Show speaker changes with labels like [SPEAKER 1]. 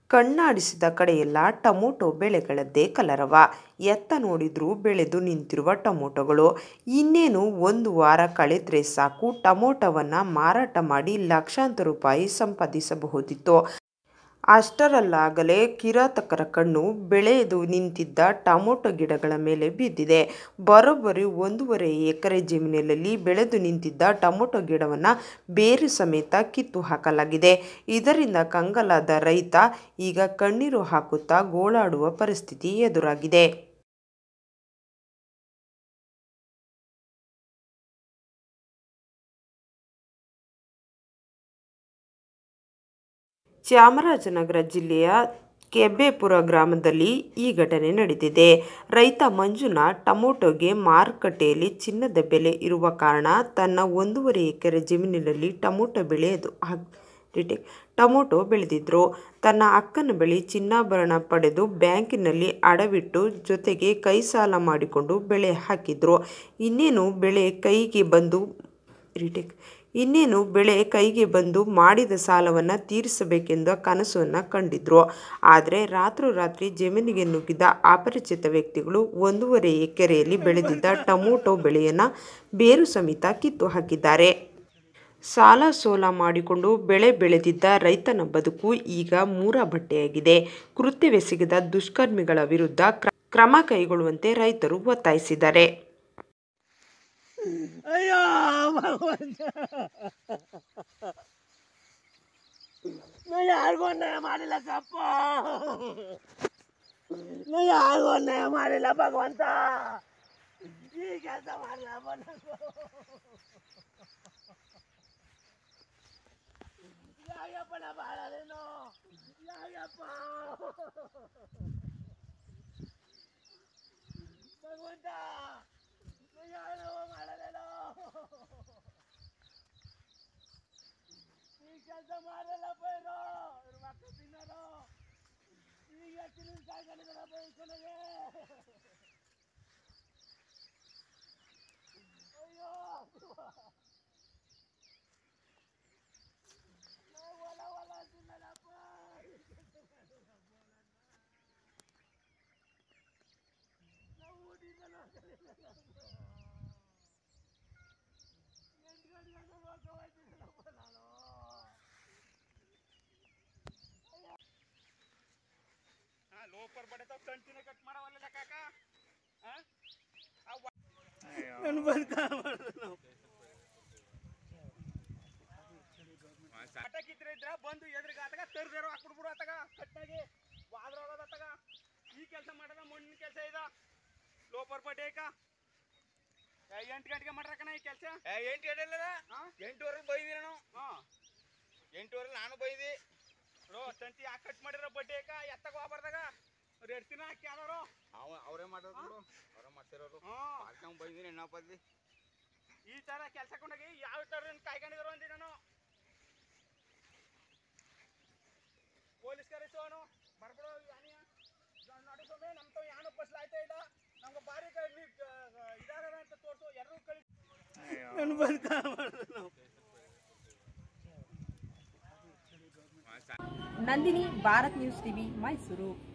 [SPEAKER 1] ಕಣ್ಣಾಡಿಸಿದ ಕಡೆಯೆಲ್ಲ ಟೊಮೊಟೊ ಬೆಳೆಗಳದ್ದೇ ಕಲರವ ಎತ್ತ ನೋಡಿದ್ರೂ ಬೆಳೆದು ನಿಂತಿರುವ ಟೊಮೊಟೊಗಳು ಇನ್ನೇನು ಒಂದು ವಾರ ಕಳೆದ್ರೆ ಸಾಕು ಟೊಮೊಟೊವನ್ನು ಮಾರಾಟ ಮಾಡಿ ಲಕ್ಷಾಂತರ ರೂಪಾಯಿ ಸಂಪಾದಿಸಬಹುದಿತ್ತು ಅಷ್ಟರಲ್ಲಾಗಲೇ ಕಿರಾತಕರ ಕಣ್ಣು ಬೆಳೆದು ನಿಂತಿದ್ದ ಟೊಮೊಟೊ ಗಿಡಗಳ ಮೇಲೆ ಬಿದ್ದಿದೆ ಬರೋಬ್ಬರಿ ಒಂದೂವರೆ ಎಕರೆ ಜಮೀನಿನಲ್ಲಿ ಬೆಳೆದು ನಿಂತಿದ್ದ ಟೊಮೊಟೊ ಗಿಡವನ್ನು ಬೇರು ಸಮೇತ ಕಿತ್ತು ಹಾಕಲಾಗಿದೆ ಇದರಿಂದ ಕಂಗಾಲಾದ ರೈತ ಈಗ ಕಣ್ಣೀರು ಹಾಕುತ್ತಾ ಗೋಳಾಡುವ ಪರಿಸ್ಥಿತಿ ಎದುರಾಗಿದೆ ಚಾಮರಾಜನಗರ ಜಿಲ್ಲೆಯ ಕೆಬ್ಬೇಪುರ ಗ್ರಾಮದಲ್ಲಿ ಈ ಘಟನೆ ನಡೆದಿದೆ ರೈತ ಮಂಜುನಾಥ್ ಟೊಮೊಟೊಗೆ ಮಾರುಕಟ್ಟೆಯಲ್ಲಿ ಚಿನ್ನದ ಬೆಲೆ ಇರುವ ಕಾರಣ ತನ್ನ ಒಂದೂವರೆ ಎಕರೆ ಜಮೀನಿನಲ್ಲಿ ಟೊಮೊಟೊ ಬೆಳೆಯದು ರಿಟೇಕ್ ಟೊಮೊಟೊ ಬೆಳೆದಿದ್ರು ತನ್ನ ಅಕ್ಕನ ಬಳಿ ಚಿನ್ನಾಭರಣ ಪಡೆದು ಬ್ಯಾಂಕಿನಲ್ಲಿ ಅಡವಿಟ್ಟು ಜೊತೆಗೆ ಕೈ ಸಾಲ ಮಾಡಿಕೊಂಡು ಬೆಳೆ ಹಾಕಿದ್ರು ಇನ್ನೇನು ಬೆಳೆ ಕೈಗೆ ಬಂದು ರಿಟೇಕ್ ಇನ್ನೇನು ಬೆಳೆ ಕೈಗೆ ಬಂದು ಮಾಡಿದ ಸಾಲವನ್ನು ತೀರಿಸಬೇಕೆಂದು ಕನಸನ್ನು ಕಂಡಿದ್ರು ಆದರೆ ರಾತ್ರೋರಾತ್ರಿ ಜಮೀನಿಗೆ ನುಗ್ಗಿದ ಅಪರಿಚಿತ ವ್ಯಕ್ತಿಗಳು ಒಂದೂವರೆ ಎಕರೆಯಲ್ಲಿ ಬೆಳೆದಿದ್ದ ಟೊಮೊಟೊ ಬೆಳೆಯನ್ನು ಬೇರು ಸಮೇತ ಕಿತ್ತು ಹಾಕಿದ್ದಾರೆ ಸಾಲ ಸೋಲ ಮಾಡಿಕೊಂಡು ಬೆಳೆ ಬೆಳೆದಿದ್ದ ರೈತನ ಬದುಕು ಈಗ ಮೂರ ಬಟ್ಟೆಯಾಗಿದೆ ಕೃತ್ಯವೆಸಗಿದ ದುಷ್ಕರ್ಮಿಗಳ ವಿರುದ್ಧ ಕ್ರಮ ಕೈಗೊಳ್ಳುವಂತೆ ರೈತರು ಒತ್ತಾಯಿಸಿದ್ದಾರೆ
[SPEAKER 2] ಅಯ್ಯೋ ಭಗವಂತ ನಾ ಯಾರಿಗೂ ಅನ್ಯಾಯ ಮಾಡಿಲ್ಲ ಕಪ್ಪ ನಾ ಯಾರಿಗೂ ಅನ್ಯಾಯ ಮಾಡಿಲ್ಲ ಭಗವಂತ ಈ ಕೆಲಸ ಮಾಡಲಪ್ಪ ನಾನು ಯಾಕಪ್ಪ ನಾ ಬಾಳಲೇನು ಯಾಕಪ್ಪ ಭಗವಂತ ಯಾರು ಮಾಡಲೇನೋ ಈ ಕೆಲಸ ಮಾಡಲ್ಲಪ್ಪ ಇರೋ ಇವ್ರ ಮಕ್ಕಳು ತಿನ್ನೋರು ಈಗ ತಿನ್ನ ಕಾಯ್ಕೊಂಡಿದ್ದಾರಪ್ಪ ಈ ಕೊನೆಗೆ ಅಯ್ಯೋ ನಾವು ಹೊಲ ಹೊಲ ತಿನ್ನಲ್ಲಪ್ಪ ನಾವು ಊಟಿಂದ ನೋಡ್ಕೊಂಡಿಲ್ಲ ಎಂಟು ಗಂಟೆಗೆ ಹೋಗಕ್ಕೆ ಹೋಗ್ತಿದ್ದೀನಪ್ಪ ನಾನು
[SPEAKER 3] ಲೋಪರ್ ಬಡೆ ತಾವ್ ಕಂಟಿನ್ಯೂ ಕಟ್ ಮಾಡವಲ್ಲ ಕಾಕ
[SPEAKER 2] ನನ್ನ ಬದುಕ ನಾವು
[SPEAKER 3] ಅಟಕಿದ್ರೆ ಇದ್ರ ಬಂದು ಎದುರಿಗೆ ಆತಗ ತರ್ದೇರೋ ಹಾಕ್ಬಿಡ್ಬಿಡು ಆತಗ ಕಟ್ಟಾಗಿ ವಾದ್ರ ಹೋಗೋದು ಆತಗ ಈ ಕೆಲಸ ಮಾಡದ ಮಣ್ಣಿನ ಕೆಲಸ ಇದ ಲೋಪರ್ ಬಡ್ಡೇಕ ಎಂಟು ಗಂಟೆಗೆ ಮಾಡ್ರಕಣ ಈ ಕೆಲಸ
[SPEAKER 4] ಎಂಟು ಗಂಟೆಲ್ಲ ಎಂಟುವರೆಗೆ ಬೈದಿ ನಾನು
[SPEAKER 3] ಹಾ
[SPEAKER 4] ಎಂಟುವರೆಗೆ ನಾನು ಬೈದಿ
[SPEAKER 3] ರೋ ತಂತಿ ಯಾಕೆ ಕಟ್ ಮಾಡಿರೋ ಬಡ್ಡೇಕ ಎತ್ತಗ ಹೋಗ್ಬಾರ್ದಾಗ ಅವ್ರು ಎರಡು ದಿನ ಹಾಕಿ ಯಾರು
[SPEAKER 4] ಅವ ಅವರೇ ಮಾಡೋದು ಬಿಡು ಅವರೇ ಮಾಡ್ತಿರೋರು
[SPEAKER 3] ಹ್ಞೂ
[SPEAKER 4] ಪಾರ್ಕಂಗ್ ಬೈದಿನಿ ಎಣ್ಣ ಬದ್ಲಿ
[SPEAKER 3] ಈ ತರ ಕೆಲಸ ಕೊಂಡೋಗಿ ಯಾವ ತರ ಕಾಯ್ಕೊಂಡಿದ್ರು ಅಂದಿ ನಾನು ಪೊಲೀಸ್ ಕರೆಸು ಅವನು ಬರ್ಬಿಡು ಯಾನಿಯ ನೋಡಿ ಸ್ವಾಮಿ ನಮ್ಮ ತಾವ್ ಯಾನು ಬಸ್ ಆಯ್ತಾ ಇಲ್ಲ ನಮ್ಗೆ ಬಾರಿ ಇದಾರ ಅಂತ ತೋರ್ಸು ಎಲ್ಲರೂ ಕಳಿ
[SPEAKER 2] ನನ್ನ ಬದುಕ ನಾವು
[SPEAKER 5] ನಂದಿನಿ ಭಾರತ್ ನ್ಯೂಸ್ ಟಿವಿ ಮೈಸೂರು